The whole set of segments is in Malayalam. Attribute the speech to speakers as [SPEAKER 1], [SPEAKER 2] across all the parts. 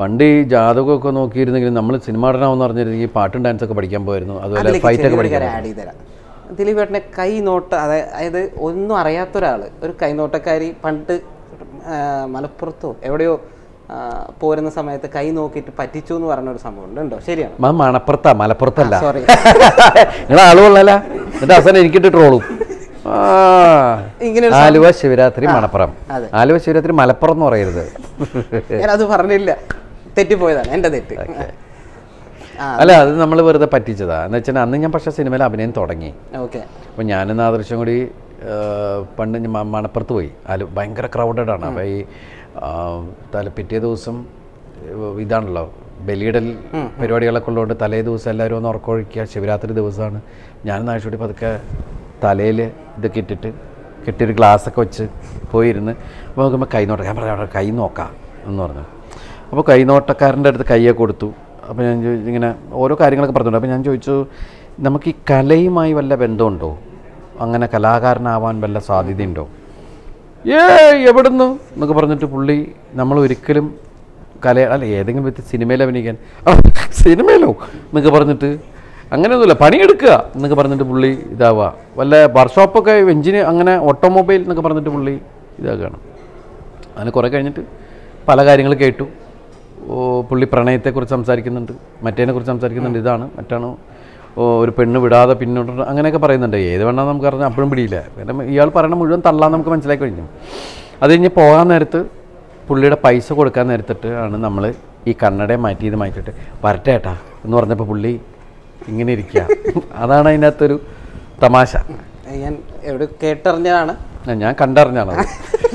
[SPEAKER 1] പണ്ട് ഈ ജാതകമൊക്കെ നോക്കിയിരുന്നെങ്കിൽ നമ്മൾ സിനിമ നടനാവെന്ന് പറഞ്ഞിരുന്നെങ്കിൽ പാട്ടും ഡാൻസ് ഒക്കെ പഠിക്കാൻ പോയിരുന്നു അതുപോലെ
[SPEAKER 2] അതിലേക്ക്
[SPEAKER 1] ഫൈറ്റ് ഒക്കെ
[SPEAKER 2] ചെറിയൊരു
[SPEAKER 1] പഠിക്കാൻ
[SPEAKER 2] കാര്യം ആഡ് ചെയ്ത് തരാം ദിലീപേട്ടനെ കൈ നോട്ട അതായത് അതായത് ഒന്നും അറിയാത്ത ഒരാൾ ഒരു കൈനോട്ടക്കാരി പണ്ട് ആ, മലപ്പുറത്തോ എവിടെയോ ആ, പോരുന്ന സമയത്ത് കൈ നോക്കിയിട്ട് പറ്റിച്ചു എന്ന് പറഞ്ഞ ഒരു സംഭവം ഉണ്ട് ഉണ്ടോ ശരിയാണ്
[SPEAKER 1] അത് മണപ്പുറത്താ മലപ്പുറത്തല്ല
[SPEAKER 2] സോറി
[SPEAKER 1] നിങ്ങൾ ആള് കൊള്ളല എന്നിട്ട് അവസാനം എനിക്കിട്ട് ട്രോളും ആ.
[SPEAKER 2] ഇങ്ങനെ ഒരു
[SPEAKER 1] ആലുവ ശിവരാത്രി മണപ്പുറം
[SPEAKER 2] അതെ.
[SPEAKER 1] ആലുവ ശിവരാത്രി മലപ്പുറം എന്ന് പറയരുത്
[SPEAKER 2] ഞാനത് പറഞ്ഞില്ല തെറ്റിപ്പോയതാണ് എൻ്റെ തെറ്റ് ആ
[SPEAKER 1] അല്ല അത് നമ്മൾ വെറുതെ പറ്റിച്ചതാ എന്ന് വെച്ചാൽ അന്ന് ഞാൻ പക്ഷേ സിനിമയിൽ അഭിനയം തുടങ്ങി
[SPEAKER 2] ഓക്കെ
[SPEAKER 1] അപ്പോൾ ഞാനും ആദർശം കൂടി ആ, പണ്ട് ഞാൻ മ- മണപ്പുറത്ത് പോയി അതിൽ ഭയങ്കര ക്രൗഡഡ് ആണ് അപ്പോൾ ഈ ആ, തല പിറ്റേ ദിവസം ഏഹ്, ഇതാണല്ലോ ബലിയിടൽ പരിപാടികളൊക്കെ ഉള്ളതുകൊണ്ട് തലേ ദിവസം എല്ലാവരും ഒന്ന് ഉറക്കമൊഴിക്കുക ശിവരാത്രി ദിവസമാണ് ഞാൻ നാഴ്ചൂടി പതുക്കെ തലയിൽ ഇതൊക്കെ ഇട്ടിട്ട് കെട്ടിയൊരു ഗ്ലാസ്സൊക്കെ വെച്ച് പോയിരുന്ന് അപ്പോൾ നോക്കുമ്പോൾ കൈ നോട്ടം ഞാൻ പറഞ്ഞു അവിടെ കൈ നോക്കാം എന്ന് പറഞ്ഞു അപ്പോൾ കൈനോട്ടക്കാരൻ്റെ അടുത്ത് കയ്യെ കൊടുത്തു അപ്പോൾ ഞാൻ ചോദിച്ചു ഇങ്ങനെ ഓരോ കാര്യങ്ങളൊക്കെ പറഞ്ഞിട്ടുണ്ട് അപ്പോൾ ഞാൻ ചോദിച്ചു നമുക്ക് ഈ കലയുമായി വല്ല ബന്ധമുണ്ടോ അങ്ങനെ കലാകാരനാവാൻ വല്ല സാധ്യതയുണ്ടോ ഏ എവിടുന്ന് എന്നൊക്കെ പറഞ്ഞിട്ട് പുള്ളി നമ്മൾ ഒരിക്കലും കല അല്ല ഏതെങ്കിലും വിധത്തിൽ സിനിമയിൽ അഭിനയിക്കാൻ ആ സിനിമയിലോ എന്നൊക്കെ പറഞ്ഞിട്ട് അങ്ങനെയൊന്നുമില്ല പണിയെടുക്കുക എന്നൊക്കെ പറഞ്ഞിട്ട് പുള്ളി ഇതാവുക വല്ല വർക്ക്ഷോപ്പൊക്കെ എഞ്ചിന് അങ്ങനെ ഓട്ടോമൊബൈൽ എന്നൊക്കെ പറഞ്ഞിട്ട് പുള്ളി ഇതാക്കുകയാണ് അങ്ങനെ കുറേ കഴിഞ്ഞിട്ട് പല കാര്യങ്ങൾ കേട്ടു ഓ പുള്ളി പ്രണയത്തെക്കുറിച്ച് സംസാരിക്കുന്നുണ്ട് മറ്റേതിനെക്കുറിച്ച് സംസാരിക്കുന്നുണ്ട് ഇതാണ് മറ്റാണ് ഓ ഒരു പെണ്ണ് വിടാതെ പിന്നോട്ട് അങ്ങനെയൊക്കെ പറയുന്നുണ്ട് ഏത് വേണമെന്ന് നമുക്ക് അറിഞ്ഞാൽ അപ്പോഴും പിടിയില്ല കാരണം ഇയാൾ പറയണ മുഴുവൻ തള്ളാൻ നമുക്ക് മനസ്സിലാക്കി കഴിഞ്ഞു അത് കഴിഞ്ഞ് പോകാൻ നേരത്ത് പുള്ളിയുടെ പൈസ കൊടുക്കാൻ നേരത്തിട്ട് ആണ് നമ്മൾ ഈ കണ്ണടയെ മാറ്റി ഇത് മാറ്റിയിട്ട് വരട്ടെ ഏട്ടാ എന്ന് പറഞ്ഞപ്പോൾ പുള്ളി ഇങ്ങനെ ഇരിക്കുക അതാണ് അതിനകത്തൊരു തമാശ
[SPEAKER 2] ഞാൻ എവിടെ കേട്ടറിഞ്ഞതാണ്
[SPEAKER 1] ഞാൻ കണ്ടറിഞ്ഞാണത്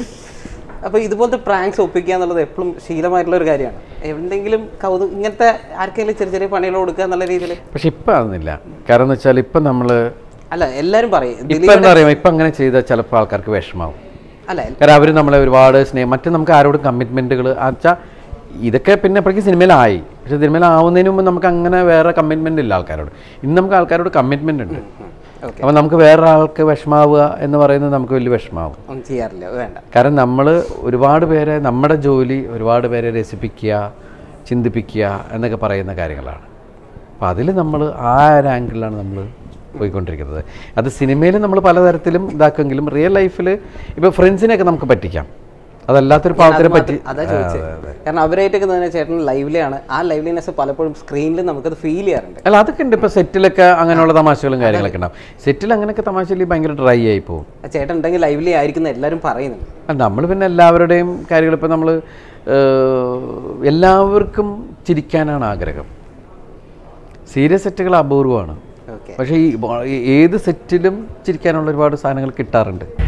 [SPEAKER 2] അപ്പോൾ ഇതുപോലത്തെ പ്രാങ്ക്സ് ഒപ്പിക്കുക എന്നുള്ളത് എപ്പോഴും ശീലമായിട്ടുള്ള ഒരു കാര്യമാണ് എന്തെങ്കിലും കൗതുകം ഇങ്ങനത്തെ ആർക്കെങ്കിലും ചെറിയ ചെറിയ പണികൾ കൊടുക്കുക എന്നുള്ള രീതിയിൽ
[SPEAKER 1] പക്ഷെ ഇപ്പം അതൊന്നുമില്ല കാരണം എന്ന് വെച്ചാൽ ഇപ്പം നമ്മൾ
[SPEAKER 2] അല്ല എല്ലാവരും പറയും
[SPEAKER 1] ഇപ്പം എന്താ പറയുക ഇപ്പം അങ്ങനെ ചെയ്താൽ ചിലപ്പോൾ ആൾക്കാർക്ക് വിഷമാവും
[SPEAKER 2] അല്ല
[SPEAKER 1] കാരണം അവർ നമ്മളെ ഒരുപാട് സ്നേഹം മറ്റേ നമുക്ക് ആരോടും കമ്മിറ്റ്മെൻറ്റുകൾ വെച്ചാൽ ഇതൊക്കെ പിന്നെ അപ്പോഴേക്കും സിനിമയിലായി പക്ഷെ സിനിമയിലാവുന്നതിന് മുമ്പ് നമുക്ക് അങ്ങനെ വേറെ കമ്മിറ്റ്മെൻ്റ് ഇല്ല ആൾക്കാരോട് ഇന്ന് നമുക്ക് ആൾക്കാരോട് കമ്മിറ്റ്മെൻ്റ് ഉണ്ട്
[SPEAKER 2] ഓക്കെ
[SPEAKER 1] അപ്പോൾ നമുക്ക് വേറെ ആൾക്ക് വിഷമാവുക എന്ന് പറയുന്നത് നമുക്ക് വലിയ വിഷമാവും
[SPEAKER 2] ഒന്നും ചെയ്യാറില്ല വേണ്ട
[SPEAKER 1] കാരണം നമ്മൾ ഒരുപാട് പേരെ നമ്മുടെ ജോലി ഒരുപാട് പേരെ രസിപ്പിക്കുക ചിന്തിപ്പിക്കുക എന്നൊക്കെ പറയുന്ന കാര്യങ്ങളാണ് അപ്പോൾ അതിൽ നമ്മൾ ആ ഒരു ആംഗിളിലാണ് നമ്മൾ പോയിക്കൊണ്ടിരിക്കുന്നത് അത് സിനിമയിൽ നമ്മൾ പലതരത്തിലും ഇതാക്കുമെങ്കിലും റിയൽ ലൈഫിൽ ഇപ്പോൾ ഫ്രണ്ട്സിനെയൊക്കെ നമുക്ക് പറ്റിക്കാം അതല്ലാത്തൊരു പാവത്തിനെ പറ്റി
[SPEAKER 2] അതാ ചോദിച്ചത് കാരണം അവരായിട്ടൊക്കെ തന്നെ ചേട്ടൻ ലൈവ്ലിയാണ് ആ ലൈവ്ലിനെസ് പലപ്പോഴും സ്ക്രീനിൽ നമുക്കത് ഫീൽ ചെയ്യാറുണ്ട്
[SPEAKER 1] അല്ല അതൊക്കെ ഉണ്ട് ഇപ്പോൾ സെറ്റിലൊക്കെ അങ്ങനെയുള്ള തമാശകളും കാര്യങ്ങളൊക്കെ ഉണ്ടാവും സെറ്റിൽ അങ്ങനെയൊക്കെ തമാശയിൽ ഭയങ്കര ഡ്രൈ ആയി പോകും
[SPEAKER 2] ആ ചേട്ടൻ ഉണ്ടെങ്കിൽ ലൈവ്ലി ആയിരിക്കുന്ന എല്ലാവരും പറയുന്നുണ്ട്
[SPEAKER 1] നമ്മൾ പിന്നെ എല്ലാവരുടെയും കാര്യങ്ങൾ ഇപ്പം നമ്മൾ എല്ലാവർക്കും ചിരിക്കാനാണ് ആഗ്രഹം സീരിയസ് സെറ്റുകൾ അപൂർവമാണ്
[SPEAKER 2] ഓക്കെ
[SPEAKER 1] പക്ഷേ ഈ ബോ- ഈ ഏത് സെറ്റിലും ചിരിക്കാനുള്ള ഒരുപാട് സാധനങ്ങൾ കിട്ടാറുണ്ട്